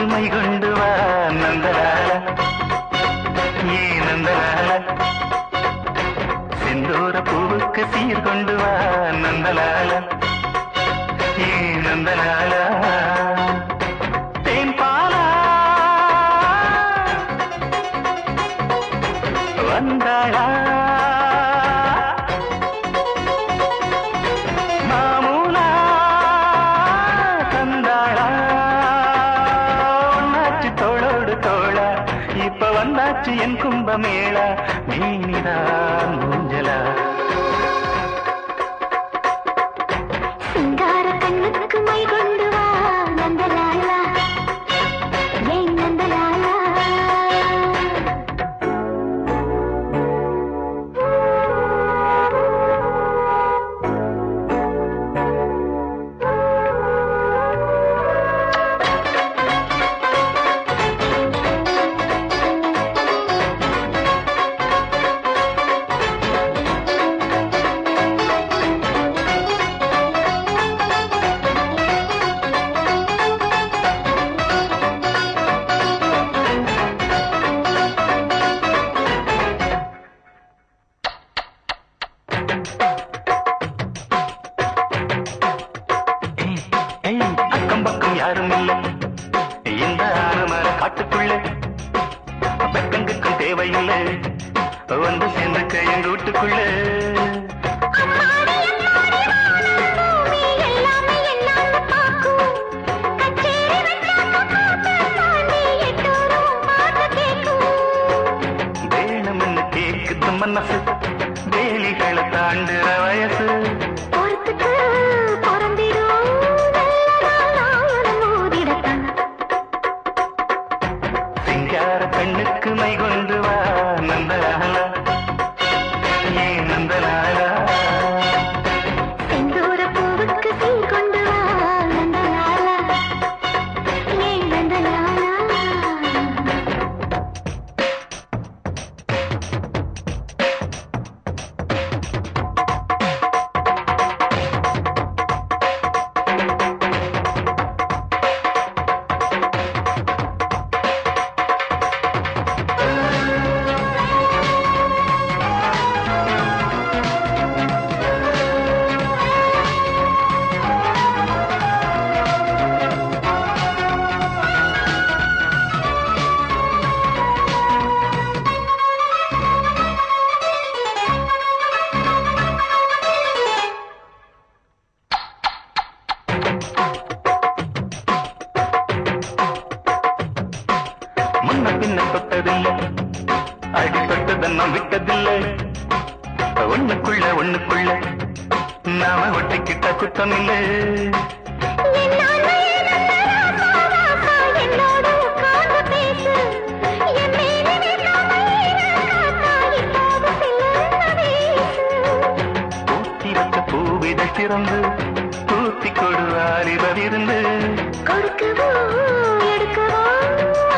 கண்ணுக்கு மை கொண்டு வா நந்தலால ஏ நந்தலால செந்தூர பூவுக்கு சீர் கொண்டு வா நந்தலால ஏ நந்தலால தேன் பாலா வந்தாளா மாமூலா தந்தாளா ஒன்னாச்சு தோளோடு தோளா இப்ப வந்தாச்சு என் கும்பமேளா மீனிதான் மூஞ்சலா சிங்கார கண்ணுக்கு மை கொண்டு வா நந்தலாலா ஏன் நந்தலாலா ஏய், ஏய், அக்கம் பக்கம் யாரும் இல்லை இந்த ஆனமர காட்டுக்குள்ள வெக்கங்குக்கும் தேவையில்லை வந்து சேர்ந்துக்க எங்க வீட்டுக்குள்ள அம்மாடி அம்மாடி வானூமி எல்லாமே என்னால பாக்கும் கச்சேரி வச்சாக்க பாட்டு தாண்டி எட்டூரும் பாட்டு கேக்கும் வேணும்னு கேக்குது மனசு வேலிகளை தாண்டுற வயசு பொறுத்துக்கு பொறந்திடும் நல்லதான மோதிடத்தான் சிங்கார கண்ணுக்கு மை கொண்டு வா நந்தலாலா ஏன் நந்தலாலா செந்தூர பூவுக்கு சீர் கொண்டு வா நந்தலாலா ஏன் நந்தலாலா முன்ன பின்ன தொட்டதில்லை அடி தொட்டதன்ன விட்டதில்லை ஒண்ணுக்குள்ள ஒண்ணுக்குள்ள நாம ஒட்டிக்கிட்ட குத்தம் இல்லை என்னாலே நல்ல ராசா ராசா என்னோட உட்கார்ந்து பேசு என் மேலே நிற்காம ஈரக்காத்தா இப்போது சில்லுன்னு வீசு பூத்தி வச்ச பூவிதழ் திறந்து தூத்தி கொடு வாலிபர் இருந்து கொடுக்கவோ எடுக்கவோ